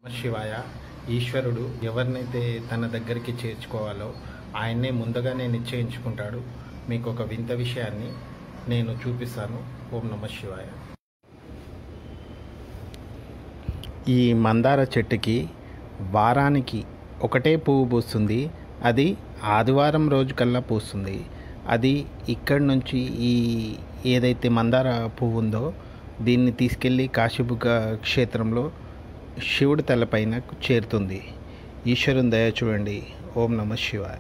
శివాయ ఈశ్వరుడు ఎవరినైతే తన దగ్గరికి చేర్చుకోవాలో ఆయన్నే ముందుగానే నిశ్చయించుకుంటాడు మీకు ఒక వింత విషయాన్ని నేను చూపిస్తాను ఓం నమ శివాయ ఈ మందార చెట్టుకి వారానికి ఒకటే పువ్వు పూస్తుంది అది ఆదివారం రోజు కల్లా పూస్తుంది అది ఇక్కడి నుంచి ఈ ఏదైతే మందార పువ్వు ఉందో దీన్ని తీసుకెళ్ళి కాశీబుగ్గ క్షేత్రంలో శివుడి తలపైన చేరుతుంది ఈశ్వరుని దయ చూడండి ఓం నమ శివాయ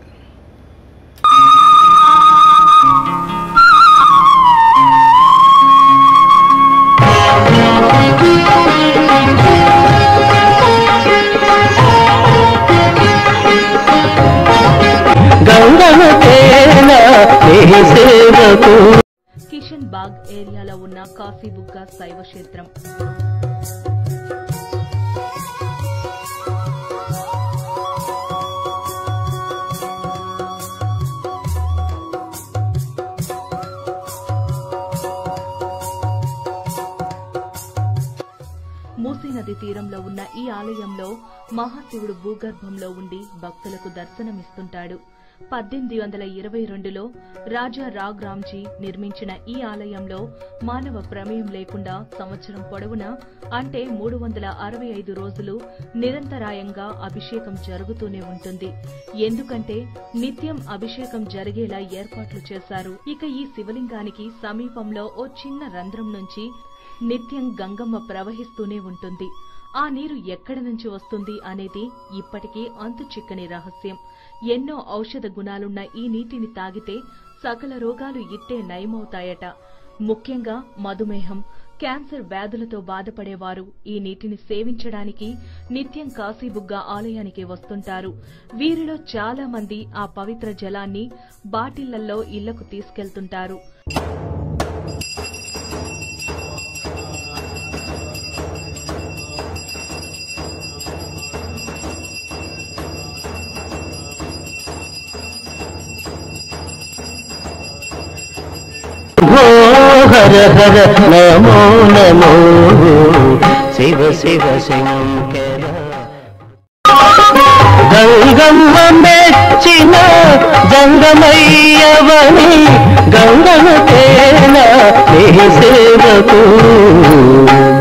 గంగను తేన నీ సేవకు కిషన్ బాగ్ ఏరియాలో ఉన్న కాశీబుగ్గ శైవ క్షేత్రం మూసీ నది తీరంలో ఉన్న ఈ ఆలయంలో మహాశివుడు భూగర్భంలో ఉండి భక్తులకు దర్శనమిస్తుంటాడు పద్దెనిమిది వందల ఇరవై రెండులో రాజా రాగ్ రామ్జీ నిర్మించిన ఈ ఆలయంలో మానవ ప్రమేయం లేకుండా సంవత్సరం పొడవునా అంటే మూడు వందల అరవై ఐదు రోజులు నిరంతరాయంగా అభిషేకం జరుగుతూనే ఉంటుంది ఎందుకంటే నిత్యం అభిషేకం జరిగేలా ఏర్పాట్లు చేశారు ఇక ఈ శివలింగానికి సమీపంలో ఓ చిన్న రంధ్రం నుంచి నిత్యం గంగమ్మ ప్రవహిస్తూనే ఉంటుంది ఆ నీరు ఎక్కడి నుంచి వస్తుంది అనేది ఇప్పటికీ అంతు చిక్కని రహస్యం ఎన్నో ఔషధ గుణాలున్న ఈ నీటిని తాగితే సకల రోగాలు ఇట్టే నయమవుతాయట ముఖ్యంగా మధుమేహం క్యాన్సర్ వ్యాధులతో బాధపడేవారు ఈ నీటిని సేవించడానికి నిత్యం కాశీబుగ్గ ఆలయానికి వస్తుంటారు వీరిలో చాలా మంది ఆ పవిత్ర జలాన్ని బాటిళ్లలో ఇళ్లకు తీసుకెళ్తుంటారు భో హర హర నమో నమో శివ శివ శంకర గంగమ్మ మెచ్చిన జంగమయ్యవని గంగను తేన నీ సేవకు